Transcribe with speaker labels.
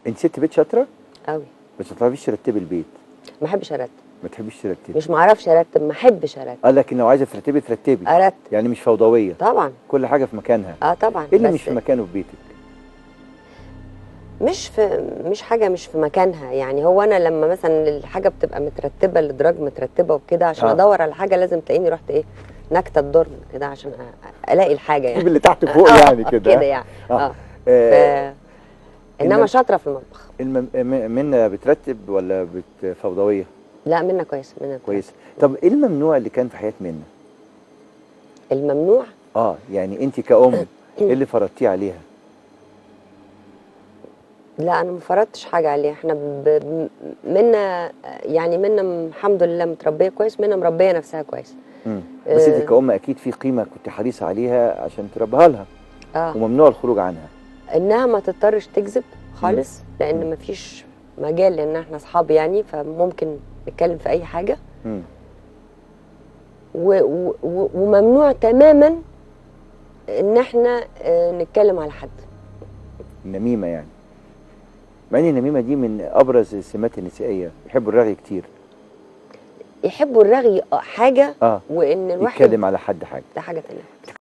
Speaker 1: انت ست بيت شاطره
Speaker 2: قوي
Speaker 1: بس ما تعرفيش ترتبي البيت
Speaker 2: ما احبش ارتب
Speaker 1: ما تحبيش ترتبي
Speaker 2: مش ما اعرفش ارتب ما احبش ارتب
Speaker 1: اه لكن لو عايزه ترتبي ترتبي
Speaker 2: ارتب
Speaker 1: يعني مش فوضويه
Speaker 2: طبعا
Speaker 1: كل حاجه في مكانها
Speaker 2: اه طبعا
Speaker 1: ايه اللي
Speaker 2: بس
Speaker 1: مش في مكانه في بيتك
Speaker 2: مش في مش حاجه مش في مكانها يعني هو انا لما مثلا الحاجه بتبقى مترتبه الادراج مترتبه وكده عشان
Speaker 1: آه.
Speaker 2: آه. ادور على حاجه لازم تلاقيني رحت ايه نكته الدرن كده عشان أ- الاقي الحاجه
Speaker 1: جيب
Speaker 2: يعني
Speaker 1: اللي تحت فوق
Speaker 2: آه،
Speaker 1: يعني كده
Speaker 2: كده يعني
Speaker 1: آه.
Speaker 2: اه,
Speaker 1: آه.
Speaker 2: ف... انما
Speaker 1: إنما-
Speaker 2: شاطره في المطبخ
Speaker 1: الم... م- منا بترتب ولا بت فوضويه
Speaker 2: لا منا كويس منا
Speaker 1: كويس طب ايه الممنوع اللي كان في حياه منا
Speaker 2: الممنوع
Speaker 1: اه يعني انت كأم ايه اللي فرضتيه عليها
Speaker 2: لا انا ما فرضتش حاجه عليه احنا ب... ب- منا يعني منا م- الحمد لله متربيه كويس منا مربيه نفسها كويس
Speaker 1: مم. بس
Speaker 2: آه.
Speaker 1: انت كأم اكيد في قيمه كنت حريصه عليها عشان تربيها لها
Speaker 2: اه
Speaker 1: وممنوع الخروج عنها
Speaker 2: انها ما تضطرش تكذب خالص لان ما فيش مجال لان احنا اصحاب يعني فممكن نتكلم في اي حاجه
Speaker 1: مم.
Speaker 2: و و و وممنوع تماما ان احنا آه، نتكلم على حد
Speaker 1: النميمه يعني مع ان النميمه دي من ابرز السمات النسائيه يحبوا الرغي كتير
Speaker 2: يحبوا الرغي آه، حاجه
Speaker 1: اه
Speaker 2: وان الواحد
Speaker 1: يتكلم على حد حاجه
Speaker 2: ده حاجه تانية